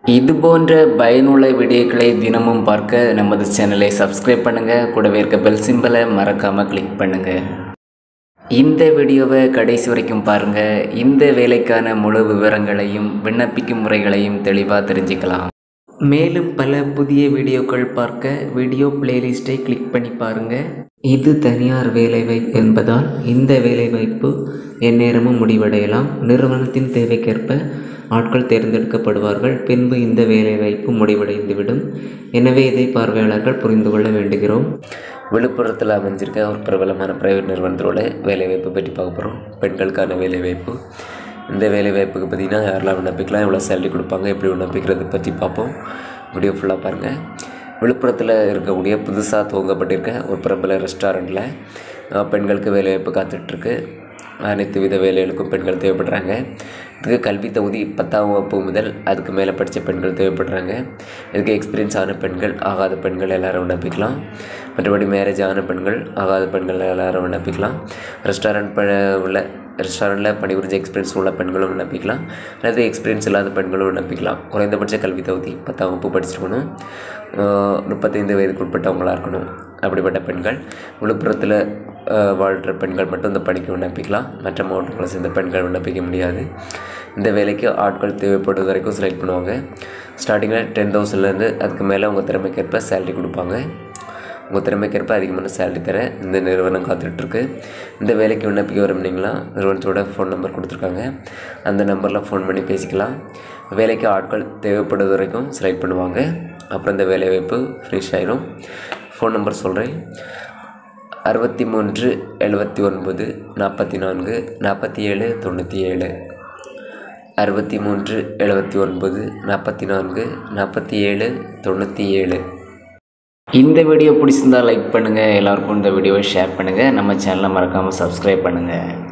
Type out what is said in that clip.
இது போன்ற பயனுள்ள வீடியோக்களை தினமும் பார்க்க நமது சேனலை சப்ஸ்கிரைப் பண்ணுங்கள் கூடவே இருக்க பெல் சிம்பலை மறக்காமல் கிளிக் பண்ணுங்கள் இந்த வீடியோவை கடைசி வரைக்கும் பாருங்கள் இந்த வேலைக்கான முழு விவரங்களையும் விண்ணப்பிக்கும் முறைகளையும் தெளிவாக தெரிஞ்சுக்கலாம் மேலும் பல புதிய வீடியோக்கள் பார்க்க வீடியோ பிளேலிஸ்ட்டை கிளிக் பண்ணி பாருங்கள் இது தனியார் வேலைவாய்ப்பு என்பதால் இந்த வேலைவாய்ப்பு எந்நேரமும் முடிவடையலாம் நிறுவனத்தின் தேவைக்கேற்ப ஆட்கள் தேர்ந்தெடுக்கப்படுவார்கள் பின்பு இந்த வேலைவாய்ப்பு முடிவடைந்துவிடும் எனவே இதை பார்வையாளர்கள் புரிந்து கொள்ள வேண்டுகிறோம் விழுப்புரத்தில் அமைஞ்சிருக்க ஒரு பிரபலமான பிரைவேட் நிறுவனத்தோட வேலைவாய்ப்பு பற்றி பார்க்க போகிறோம் பெண்களுக்கான வேலைவாய்ப்பு இந்த வேலைவாய்ப்புக்கு பார்த்திங்கன்னா யாரெல்லாம் விண்ணப்பிக்கலாம் எவ்வளோ சேலரி கொடுப்பாங்க எப்படி விண்ணப்பிக்கிறது பற்றி பார்ப்போம் வீடியோ ஃபுல்லாக பாருங்கள் விழுப்புரத்தில் இருக்கக்கூடிய புதுசாக துவங்கப்பட்டிருக்க ஒரு பிரபல ரெஸ்டாரண்ட்டில் பெண்களுக்கு வேலைவாய்ப்பு காத்துட்ருக்கு அனைத்து வித வேலைகளுக்கும் பெண்கள் தேவைப்படுறாங்க இதுக்கு கல்வி தகுதி பத்தாம் வகுப்பு முதல் அதுக்கு மேலே படித்த பெண்கள் தேவைப்படுறாங்க இதுக்கு எக்ஸ்பீரியன்ஸ் ஆன பெண்கள் ஆகாத பெண்கள் எல்லாரும் விண்ணப்பிக்கலாம் மற்றபடி மேரேஜ் ஆன பெண்கள் ஆகாத பெண்கள் எல்லாரும் விண்ணப்பிக்கலாம் ரெஸ்டாரண்ட் ப உள்ள ரெஸ்டாரண்ட்டில் பணிபுரிஞ்ச எக்ஸ்பீரியன்ஸ் உள்ள பெண்களும் விண்ணப்பிக்கலாம் அல்லது எக்ஸ்பீரியன்ஸ் இல்லாத பெண்களும் விண்ணப்பிக்கலாம் குறைந்தபட்ச கல்வி தகுதி பத்தாம் வகுப்பு படிச்சிருக்கணும் முப்பத்தைந்து வயதுக்கு உட்பட்டவங்களாக இருக்கணும் அப்படிப்பட்ட பெண்கள் விழுப்புரத்தில் வாழ்கிற பெண்கள் மட்டும் இந்த பணிக்கு விண்ணப்பிக்கலாம் மற்ற மாவட்டங்களை சேர்ந்த பெண்கள் விண்ணப்பிக்க முடியாது இந்த வேலைக்கு ஆட்கள் தேவைப்படுவது வரைக்கும் செலக்ட் பண்ணுவாங்க ஸ்டார்டிங்கில் டென் தௌசண்ட்லேருந்து அதுக்கு மேலே உங்கள் திறமைக்கேற்ப சேலரி கொடுப்பாங்க உங்கள் திறமைக்கேற்ப அதிகமான சேலரி தர இந்த நிறுவனம் காத்துட்ருக்கு இந்த வேலைக்கு விண்ணப்பிக்க விரும்புனீங்களா நிறுவனத்தோட ஃபோன் நம்பர் கொடுத்துருக்காங்க அந்த நம்பரில் ஃபோன் பண்ணி பேசிக்கலாம் வேலைக்கு ஆட்கள் தேவைப்படுவது வரைக்கும் செலக்ட் பண்ணுவாங்க அப்புறம் இந்த வேலைவாய்ப்பு ஃபினிஷ் ஆயிரும் ஃபோன் நம்பர் சொல்கிறேன் அறுபத்தி மூன்று எழுபத்தி ஒன்பது நாற்பத்தி நான்கு நாற்பத்தி ஏழு தொண்ணூற்றி ஏழு அறுபத்தி மூன்று எழுபத்தி ஒன்பது நாற்பத்தி நான்கு நாற்பத்தி ஏழு தொண்ணூற்றி ஏழு இந்த வீடியோ பிடிச்சிருந்தால் லைக் பண்ணுங்கள் எல்லாருக்கும் இந்த வீடியோவை ஷேர் பண்ணுங்கள் நம்ம சேனலை மறக்காமல் சப்ஸ்கிரைப் பண்ணுங்கள்